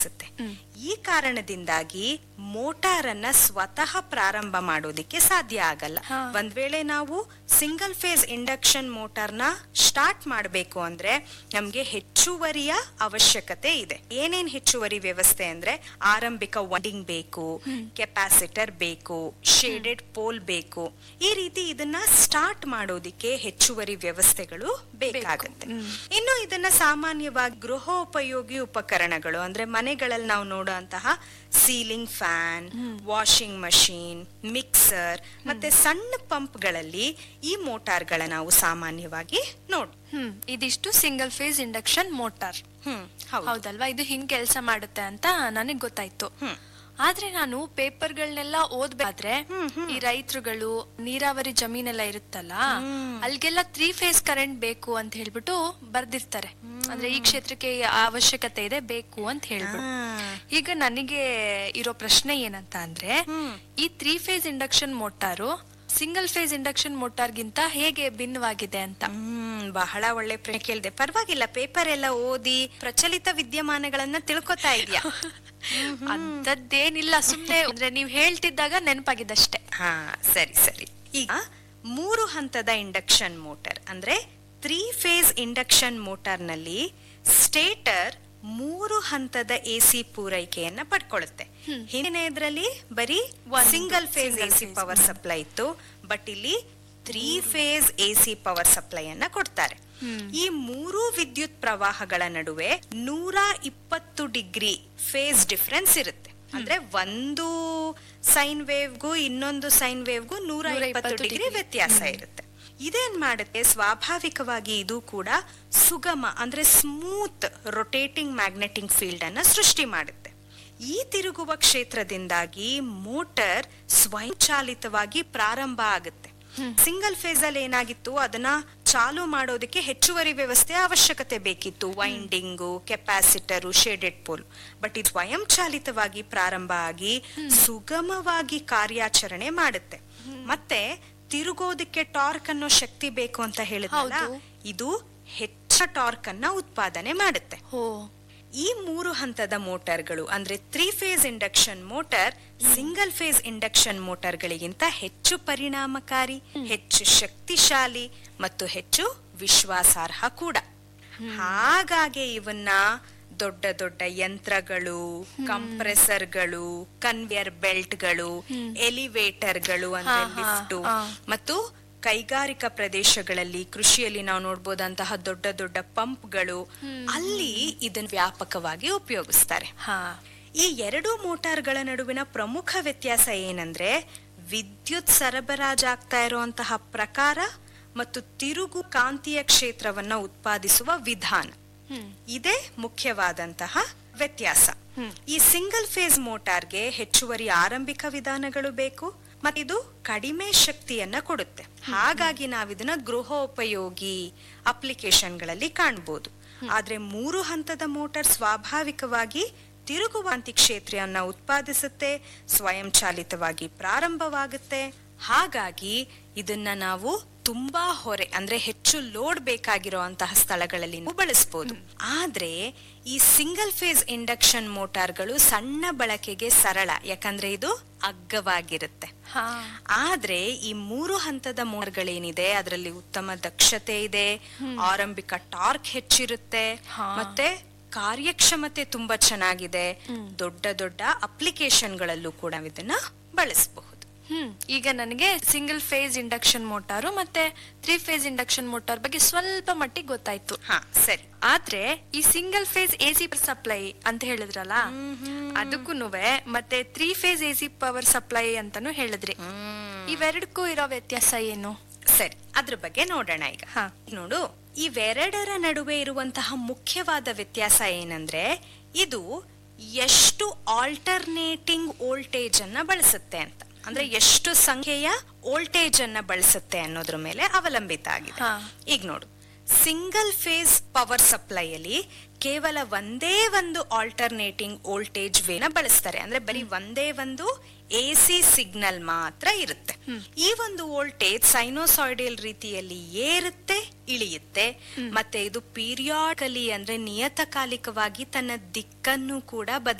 ಅನ್ಸುತ್ತೆ ಈ ಕಾರಣದಿಂದಾಗಿ ಮೋಟಾರ್ ಅನ್ನ ಸ್ವತಃ ಪ್ರಾರಂಭ ಮಾಡೋದಿಕ್ಕೆ ಸಾಧ್ಯ ಆಗಲ್ಲ ಹಾ. ಒಂದ್ ವೇಳೆ ನಾವು ಸಿಂಗಲ್ ಫೇಸ್ ಇಂಡಕ್ಷನ್ ಮೋಟಾರ್ನ ಸ್ಟಾರ್ಟ್ ಮಾಡಬೇಕು ಅಂದ್ರೆ ನಮ್ಗೆ ಹೆಚ್ಚುವರಿಯ ಅವಶ್ಯಕತೆ ಇದೆ ಏನೇನ್ ಹೆಚ್ಚುವರಿ ವ್ಯವಸ್ಥೆ ಅಂದ್ರೆ ಆರಂಭಿಕ ವಂಡಿಂಗ್ ಬೇಕು ಕೆಪಾಸಿಟರ್ ಬೇಕು ಶೇಡೆಡ್ ಪೋಲ್ ಬೇಕು ಈ ರೀತಿ ಇದನ್ನ ಸ್ಟಾರ್ಟ್ ಮಾಡೋದಿಕ್ಕೆ ಹೆಚ್ಚುವರಿ ವ್ಯವಸ್ಥೆಗಳು ಬೇಕಾಗುತ್ತೆ ಇನ್ನು ಇದನ್ನ ಸಾಮಾನ್ಯವಾಗಿ ಗೃಹೋಪಯೋಗಿ ಉಪಕರಣಗಳು ಅಂದ್ರೆ ಮನೆಗಳಲ್ಲಿ ನಾವು ನೋಡುವಂತಹ ceiling fan washing machine mixer ಮತ್ತೆ ಸಣ್ಣ ಪಂಪ್ಗಳಲ್ಲಿ ಈ ಮೋಟಾರ್ಗಳ ನಾವು ಸಾಮಾನ್ಯವಾಗಿ ನೋಡ್ ಹ್ಮ್ ಇದಿಷ್ಟು ಸಿಂಗಲ್ ಫೇಸ್ ಇಂಡಕ್ಷನ್ ಮೋಟಾರ್ ಹ್ಮ್ ಹೌದು ಹೌದಲ್ವಾ ಇದು ಹಿಂಗ್ ಕೆಲಸ ಮಾಡುತ್ತೆ ಅಂತ ನನಗ್ ಗೊತ್ತಾಯ್ತು ಹ್ಮ್. ಆದ್ರೆ ನಾನು ಪೇಪರ್ಗಳನ್ನೆಲ್ಲ ಓದ್ಬೇಕಾದ್ರೆ ಈ ರೈತರುಗಳು ನೀರಾವರಿ ಜಮೀನೆಲ್ಲ ಇರುತ್ತಲ್ಲ ಅಲ್ಗೆಲ್ಲ ತ್ರೀ ಫೇಸ್ ಕರೆಂಟ್ ಬೇಕು ಅಂತ ಹೇಳ್ಬಿಟ್ಟು ಬರ್ದಿರ್ತಾರೆ ಅಂದ್ರೆ ಈ ಕ್ಷೇತ್ರಕ್ಕೆ ಈ ಅವಶ್ಯಕತೆ ಇದೆ ಬೇಕು ಅಂತ ಹೇಳ್ಬಿಟ್ಟು ಈಗ ನನಗೆ ಇರೋ ಪ್ರಶ್ನೆ ಏನಂತ ಅಂದ್ರೆ ಈ three phase induction motor single phase induction ಮೋಟಾರ್ಗಿಂತ ಹೇಗೆ ಭಿನ್ನವಾಗಿದೆ ಅಂತ ಹ್ಮ್ ಬಹಳ ಒಳ್ಳೆ ಪ್ರಶ್ನೆ ಕೇಳಿದೆ ಪರವಾಗಿಲ್ಲ ಪೇಪರ್ ಎಲ್ಲ ಓದಿ ಪ್ರಚಲಿತ ವಿದ್ಯಮಾನಗಳನ್ನ ತಿಳ್ಕೊತಾ ಇದೆಯಾ ಅಂತದ್ದೇನಿಲ್ಲ ಸುಮ್ನೆ ಅಂದ್ರೆ ನೀವ್ ಹೇಳ್ತಿದ್ದಾಗ ನೆನಪಾಗಿದ್ದಷ್ಟೇ ಹಾ ಸರಿ ಸರಿ ಈಗ ಮೂರು ಹಂತದ ಇಂಡಕ್ಷನ್ ಮೋಟಾರ್ ಅಂದ್ರೆ ತ್ರೀ ಫೇಸ್ ಇಂಡಕ್ಷನ್ ಮೋಟಾರ್ ನಲ್ಲಿ ಸ್ಟೇಟರ್ ಮೂರು ಹಂತದ ಎಸಿ ಪೂರೈಕೆಯನ್ನ ಪಡ್ಕೊಳ್ಳುತ್ತೆ ಹಿಂದಿನ ಇದರಲ್ಲಿ ಬರೀ single phase AC power supply ಇತ್ತು ಬಟ್ ಇಲ್ಲಿ three phase AC power supply ಅನ್ನ ಕೊಡ್ತಾರೆ ಈ ಮೂರು ವಿದ್ಯುತ್ ಪ್ರವಾಹಗಳ ನಡುವೆ ನೂರ ಇಪ್ಪತ್ತು ಡಿಗ್ರಿ ಫೇಸ್ ಡಿಫರೆನ್ಸ್ ಇರುತ್ತೆ ಅಂದ್ರೆ ಒಂದು ಸೈನ್ ವೇವ್ಗೂ ಇನ್ನೊಂದು ಸೈನ್ ವೇವ್ಗೂ ನೂರ ಇಪ್ಪತ್ತು ಡಿಗ್ರಿ ವ್ಯತ್ಯಾಸ ಇರುತ್ತೆ ಇದೇನ್ ಮಾಡುತ್ತೆ ಸ್ವಾಭಾವಿಕವಾಗಿ ಇದು ಕೂಡ ಸುಗಮ ಅಂದ್ರೆ ಸ್ಮೂತ್ ರೊಟೇಟಿಂಗ್ ಮ್ಯಾಗ್ನೆಟಿಕ್ ಫೀಲ್ಡ್ ಅನ್ನ ಸೃಷ್ಟಿ ಮಾಡುತ್ತೆ ಈ ತಿರುಗುವ ಕ್ಷೇತ್ರದಿಂದಾಗಿ ಮೋಟರ್ ಸ್ವಯಂಚಾಲಿತವಾಗಿ ಪ್ರಾರಂಭ ಆಗುತ್ತೆ ಸಿಂಗಲ್ ಫೇಸ್ ಅಲ್ಲಿ ಏನಾಗಿತ್ತು ಅದನ್ನ ಚಾಲು ಮಾಡೋದಕ್ಕೆ ಹೆಚ್ಚುವರಿ ವ್ಯವಸ್ಥೆ ಅವಶ್ಯಕತೆ ಬೇಕಿತ್ತು winding capacitor shaded pole but ಇದು ಸ್ವಯಂಚಾಲಿತವಾಗಿ ಪ್ರಾರಂಭ ಆಗಿ ಸುಗಮವಾಗಿ ಕಾರ್ಯಾಚರಣೆ ಮಾಡುತ್ತೆ ಮತ್ತೆ ತಿರುಗೋದಕ್ಕೆ ಟಾರ್ಕ್ ಅನ್ನೋ ಶಕ್ತಿ ಬೇಕು ಅಂತ ಹೇಳಿದ್ನಲ್ಲ ಹೌದು. ಇದು ಹೆಚ್ಚ ಟಾರ್ಕ್ ಅನ್ನ ಉತ್ಪಾದನೆ ಮಾಡುತ್ತೆ ಓ ಈ ಮೂರು ಹಂತದ ಮೋಟಾರ್ಗಳು ಅಂದ್ರೆ three phase induction motor single phase induction ಮೋಟಾರ್ಗಳಿಗಿಂತ ಹೆಚ್ಚು ಪರಿಣಾಮಕಾರಿ ಹೆಚ್ಚು ಶಕ್ತಿಶಾಲಿ ಮತ್ತು ಹೆಚ್ಚು ವಿಶ್ವಾಸಾರ್ಹ ಕೂಡ ಹಾಗಾಗಿ ಇವನ್ನ ದೊಡ್ಡ ದೊಡ್ಡ ಯಂತ್ರಗಳು ಕಂಪ್ರೆಸರ್ಗಳು ಕನ್ವೇಯರ್ ಬೆಲ್ಟ್ಗಳು ಎಲಿವೇಟರ್ಗಳು ಅಂದ್ರೆ ಹಾ, ಹಾ, ಲಿಫ್ಟು ಹಾ. ಮತ್ತು ಕೈಗಾರಿಕಾ ಪ್ರದೇಶಗಳಲ್ಲಿ ಕೃಷಿಯಲ್ಲಿ ನಾವು ನೋಡ್ಬೋದಂತಹ ದೊಡ್ಡ ದೊಡ್ಡ ಪಂಪ್ಗಳು ಅಲ್ಲಿ ಇದನ್ನು ವ್ಯಾಪಕವಾಗಿ ಉಪಯೋಗಿಸ್ತಾರೆ ಹಾ ಈ ಎರಡು ಮೋಟಾರ್ಗಳ ನಡುವಿನ ಪ್ರಮುಖ ವ್ಯತ್ಯಾಸ ಏನಂದ್ರೆ ವಿದ್ಯುತ್ ಸರಬರಾಜಾಗ್ತಾ ಇರುವಂತಹ ಪ್ರಕಾರ ಮತ್ತು ತಿರುಗು ಕಾಂತೀಯ ಕ್ಷೇತ್ರವನ್ನ ಉತ್ಪಾದಿಸುವ ವಿಧಾನ ಇದೇ ಮುಖ್ಯವಾದಂತಹ ವ್ಯತ್ಯಾಸ ಈ ಸಿಂಗಲ್ ಫೇಸ್ ಮೋಟಾರ್ಗೆ ಹೆಚ್ಚುವರಿ ಆರಂಭಿಕ ವಿಧಾನಗಳು ಬೇಕು ಮತ್ತು ಇದು ಕಡಿಮೆ ಶಕ್ತಿಯನ್ನ ಕೊಡುತ್ತೆ ಹಾಗಾಗಿ ನಾವಿದನ್ನ ಗೃಹೋಪಯೋಗಿ ಅಪ್ಲಿಕೇಶನ್ಗಳಲ್ಲಿ ಕಾಣ್ಬೋದು ಆದ್ರೆ ಮೂರು ಹಂತದ ಮೋಟಾರ್ ಸ್ವಾಭಾವಿಕವಾಗಿ ತಿರುಗುವಾಂತಿ ಕ್ಷೇತ್ರವನ್ನ ಉತ್ಪಾದಿಸುತ್ತೆ ಸ್ವಯಂಚಾಲಿತವಾಗಿ ಪ್ರಾರಂಭವಾಗುತ್ತೆ ಹಾಗಾಗಿ ಇದನ್ನ ನಾವು ತುಂಬಾ ಹೊರೆ ಅಂದ್ರೆ ಹೆಚ್ಚು ಲೋಡ್ ಬೇಕಾಗಿರುವಂತಹ ಸ್ಥಳಗಳಲ್ಲಿ ನಾವು ಬಳಸಬಹುದು ಆದ್ರೆ ಈ ಸಿಂಗಲ್ ಫೇಸ್ ಇಂಡಕ್ಷನ್ ಮೋಟಾರ್ಗಳು ಸಣ್ಣ ಬಳಕೆಗೆ ಸರಳ ಯಾಕಂದ್ರೆ ಇದು ಅಗ್ಗವಾಗಿರುತ್ತೆ ಹಾ ಆದ್ರೆ ಈ ಮೂರು ಹಂತದ ಮೋಟರ್ಗಳೇನಿದೆ ಅದರಲ್ಲಿ ಉತ್ತಮ ದಕ್ಷತೆ ಇದೆ ಆರಂಭಿಕ ಟಾರ್ಕ್ ಹೆಚ್ಚಿರುತ್ತೆ ಹಾ. ಮತ್ತೆ ಕಾರ್ಯಕ್ಷಮತೆ ತುಂಬಾ ಚೆನ್ನಾಗಿದೆ ದೊಡ್ಡ ದೊಡ್ಡ ಅಪ್ಲಿಕೇಶನ್ಗಳಲ್ಲೂ ಕೂಡ ಇದನ್ನ ಬಳಸಬಹುದು ಹ್ಮ್ ಈಗ ನನಗೆ ಸಿಂಗಲ್ ಫೇಸ್ ಇಂಡಕ್ಷನ್ ಮೋಟಾರು ಮತ್ತೆ ತ್ರೀ ಫೇಸ್ ಇಂಡಕ್ಷನ್ ಮೋಟಾರ್ ಬಗ್ಗೆ ಸ್ವಲ್ಪ ಮಟ್ಟಿಗೆ ಗೊತ್ತಾಯ್ತು ಹಾ ಸರಿ ಆದ್ರೆ ಈ ಸಿಂಗಲ್ ಫೇಸ್ ಎಸಿ ಸಪ್ಲೈ ಅಂತ ಹೇಳಿದ್ರಲ್ಲ ಅದಕ್ಕೂ ಮತ್ತೆ three phase AC power supply ಅಂತಾನು ಹೇಳಿದ್ರಿ ಇವೆರಡಕ್ಕೂ ಇರೋ ವ್ಯತ್ಯಾಸ ಏನು ಸರಿ ಅದ್ರ ಬಗ್ಗೆ ನೋಡೋಣ ಈಗ ಹಾ. ನೋಡು ಇವೆರಡರ ನಡುವೆ ಇರುವಂತಹ ಮುಖ್ಯವಾದ ವ್ಯತ್ಯಾಸ ಏನಂದ್ರೆ ಇದು ಎಷ್ಟು ಆಲ್ಟರ್ನೇಟಿಂಗ್ ವೋಲ್ಟೇಜ್ ಅನ್ನ ಬಳಸುತ್ತೆ ಅಂತ ಅಂದ್ರೆ ಎಷ್ಟು ಸಂಖ್ಯೆಯ ವೋಲ್ಟೇಜ್ ಅನ್ನ ಬಳಸುತ್ತೆ ಅನ್ನೋದ್ರ ಮೇಲೆ ಅವಲಂಬಿತ ಆಗಿದೆ ಹಾ. ಈಗ ನೋಡು ಸಿಂಗಲ್ ಫೇಸ್ ಪವರ್ ಸಪ್ಲೈಯಲ್ಲಿ ಕೇವಲ ಒಂದೇ ಒಂದು ಆಲ್ಟರ್ನೇಟಿಂಗ್ ವೋಲ್ಟೇಜ್ ವೇನ ಬಳಸ್ತಾರೆ ಅಂದ್ರೆ ಬರೀ ಒಂದೇ ಒಂದು ಎ ಸಿ ಸಿಗ್ನಲ್ ಮಾತ್ರ ಇರುತ್ತೆ ಈ ಒಂದು ವೋಲ್ಟೇಜ್ ಸೈನೋಸಾಯ್ಡಲ್ ರೀತಿಯಲ್ಲಿ ಏರುತ್ತೆ ಇಳಿಯುತ್ತೆ ಮತ್ತೆ ಇದು ಪೀರಿಯಾಡಿಕಲಿ ಅಂದ್ರೆ ನಿಯತಕಾಲಿಕವಾಗಿ ತನ್ನ ದಿಕ್ಕನ್ನು ಕೂಡ